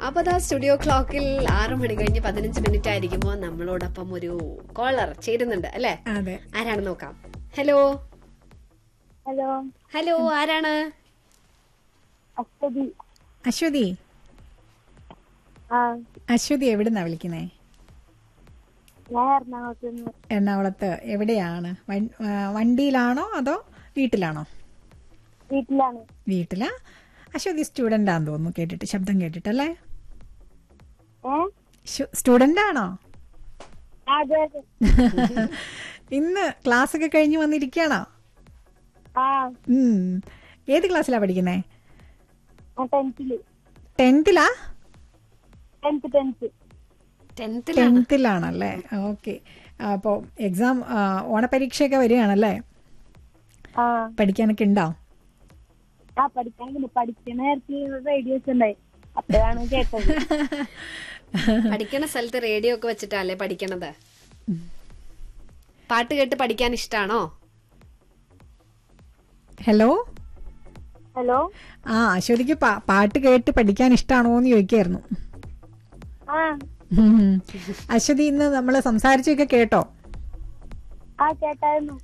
അപ്പൊ ദാ സ്റ്റുഡിയോ ക്ലോക്കിൽ ആറു മണി കഴിഞ്ഞ് പതിനഞ്ച് മിനിറ്റ് ആയിരിക്കുമ്പോ നമ്മളോടൊപ്പം ഒരു കോളർ ചേരുന്നുണ്ട് അല്ലെ അതെ ആരാണ് നോക്കാം ഹലോ ഹലോ ഹലോ ആരാണ് അശ്വതി അശ്വതി ആ അശ്വതി എവിടുന്നാ വിളിക്കുന്നേ ഞാൻ എറണാകുളത്ത് നിന്ന് എറണാകുളത്ത് എവിടെയാണ് വൺ- ആ, വണ്ടിയിലാണോ അതോ വീട്ടിലാണോ വീട്ടിലാണ് വീട്ടിലാ അശ്വതി സ്റ്റുഡൻ്റ് ആണെന്ന് തോന്നുന്നു കേട്ടിട്ട് ശബ്ദം കേട്ടിട്ടല്ലേ ഏ സ്റ്റുഡൻ്റ് ആണോ അതെ അതെ ഇന്ന് ക്ലാസ് ഒക്കെ കഴിഞ്ഞ് വന്നിരിക്കുകയാണോ ആ ഉം. ഏത് ക്ലാസ്സിലാ പഠിക്കുന്നേ ഞാൻ ടെൻത്തില് ടെൻത്തിലാ ടെൻത്ത് ടെൻത്ത് ടെൻത്തിലാണ് ടെൻത്തിലാണല്ലേ ഓക്കെ അപ്പോൾ എക്സാം ഓണപരീക്ഷയൊക്കെ വരികയാണല്ലേ ആ പഠിക്കാനൊക്കെ ഉണ്ടോ ആ പഠിക്കാൻ പഠിക്കുന്ന നേരത്തെ റേഡിയോസ് ഉണ്ടായി അപ്പോഴാണ് കേട്ടത് പഠിക്കണ സ്ഥലത്ത് റേഡിയോ ഒക്കെ വെച്ചിട്ടല്ലേ പഠിക്കണത് പാട്ട് കേട്ട് പഠിക്കാൻ ഇഷ്ടാണോ ഹലോ ഹലോ ആ അശ്വതിക്ക് പാ- പാട്ട് കേട്ട് പഠിക്കാൻ ഇഷ്ടമാണോ എന്ന് ചോദിക്കായിരുന്നു ആ ഉം. അശ്വതി ഇന്ന് നമ്മൾ സംസാരിച്ചൊക്കെ കേട്ടോ ആ കേട്ടായിരുന്നു